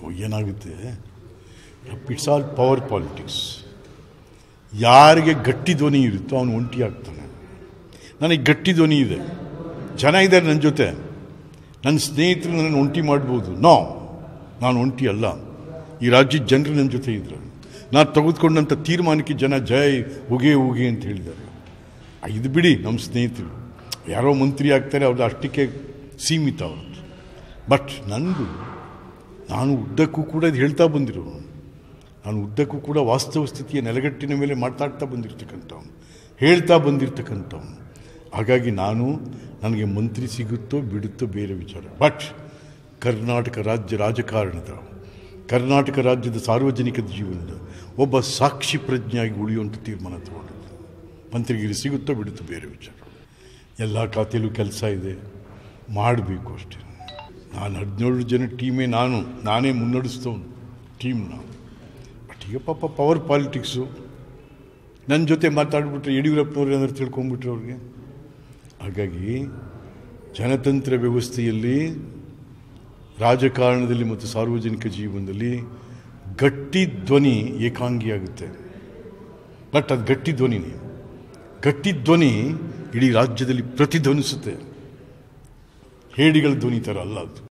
ಏನಾಗುತ್ತೆ it's all power politics ಯಾರಿಗೆ ಗಟ್ಟಿ ಧ್ವನಿ ಇರುತ್ತೋ ಅವನು ಒಂಟಿ ಆಗ್ತಾನೆ ನನಗೆ ಗಟ್ಟಿ ಧ್ವನಿ ಇದೆ ಜನ ಇದ್ದಾರೆ ನನ್ನ ಜೊತೆ ನನ್ನ ಸ್ನೇಹಿತರು ನನ್ನನ್ನು ಒಂಟಿ ಮಾಡ್ಬೋದು ನೋ ನಾನು ಒಂಟಿ ಅಲ್ಲ ಈ ರಾಜ್ಯದ ಜನರು ನನ್ನ ಜೊತೆ ಇದ್ರು ನಾನು ತೆಗೆದುಕೊಂಡಂಥ ತೀರ್ಮಾನಕ್ಕೆ ಜನ ಜೈ ಉಗೆ ಉಗೆ ಅಂತ ಹೇಳಿದ್ದಾರೆ ಆ, ಇದು ಬಿಡಿ ನಮ್ಮ ಸ್ನೇಹಿತರು ಯಾರೋ ಮಂತ್ರಿ ಆಗ್ತಾರೆ ಅವ್ರದ್ದು ಅಷ್ಟಕ್ಕೆ ಸೀಮಿತ ಅವ್ರದ್ದು ಬಟ್ ನಂದು ನಾನು ಉದ್ದಕ್ಕೂ ಕೂಡ ಇದು ಹೇಳ್ತಾ ಬಂದಿರೋನು ನಾನು ಉದ್ದಕ್ಕೂ ಕೂಡ ವಾಸ್ತವ ಸ್ಥಿತಿಯ ನೆಲೆಗಟ್ಟಿನ ಮೇಲೆ ಮಾತಾಡ್ತಾ ಬಂದಿರ್ತಕ್ಕಂಥವ್ನು ಹೇಳ್ತಾ ಬಂದಿರ್ತಕ್ಕಂಥವ್ನು ಹಾಗಾಗಿ ನಾನು ನನಗೆ ಮಂತ್ರಿ ಸಿಗುತ್ತೋ ಬಿಡುತ್ತೋ ಬೇರೆ ವಿಚಾರ ಬಟ್ ಕರ್ನಾಟಕ ರಾಜ್ಯ ರಾಜಕಾರಣದ ಕರ್ನಾಟಕ ರಾಜ್ಯದ ಸಾರ್ವಜನಿಕ ಜೀವನದ ಒಬ್ಬ ಸಾಕ್ಷಿ ಪ್ರಜ್ಞೆಯಾಗಿ ಉಳಿಯುವಂಥ ತೀರ್ಮಾನ ತಗೊಂಡಿದ್ದೆ ಮಂತ್ರಿಗಿರಿ ಸಿಗುತ್ತೋ ಬಿಡುತ್ತೋ ಬೇರೆ ವಿಚಾರ ಎಲ್ಲ ಖಾತೆಯಲ್ಲೂ ಕೆಲಸ ಇದೆ ಮಾಡಬೇಕು ಅಷ್ಟೇ ನಾನು ಹದಿನೇಳು ಜನ ಟೀಮೇ ನಾನು ನಾನೇ ಮುನ್ನಡೆಸ್ತವನು ಟೀಮ್ನ ಬಟ್ ಈಗ ಪಾಪ ಪವರ್ ಪಾಲಿಟಿಕ್ಸು ನನ್ನ ಜೊತೆ ಮಾತಾಡ್ಬಿಟ್ರೆ ಯಡಿಯೂರಪ್ಪನವ್ರು ಏನಾದ್ರು ತಿಳ್ಕೊಂಬಿಟ್ರೆ ಅವ್ರಿಗೆ ಹಾಗಾಗಿ ಜನತಂತ್ರ ವ್ಯವಸ್ಥೆಯಲ್ಲಿ ರಾಜಕಾರಣದಲ್ಲಿ ಮತ್ತು ಸಾರ್ವಜನಿಕ ಜೀವನದಲ್ಲಿ ಗಟ್ಟಿ ಧ್ವನಿ ಏಕಾಂಗಿಯಾಗುತ್ತೆ ಬಟ್ ಅದು ಗಟ್ಟಿ ಧ್ವನಿನೇ ಗಟ್ಟಿ ಧ್ವನಿ ಇಡೀ ರಾಜ್ಯದಲ್ಲಿ ಪ್ರತಿಧ್ವನಿಸುತ್ತೆ ಹೇಡಿಗಳ ಧ್ವನಿ ಥರ ಅಲ್ಲ ಅದು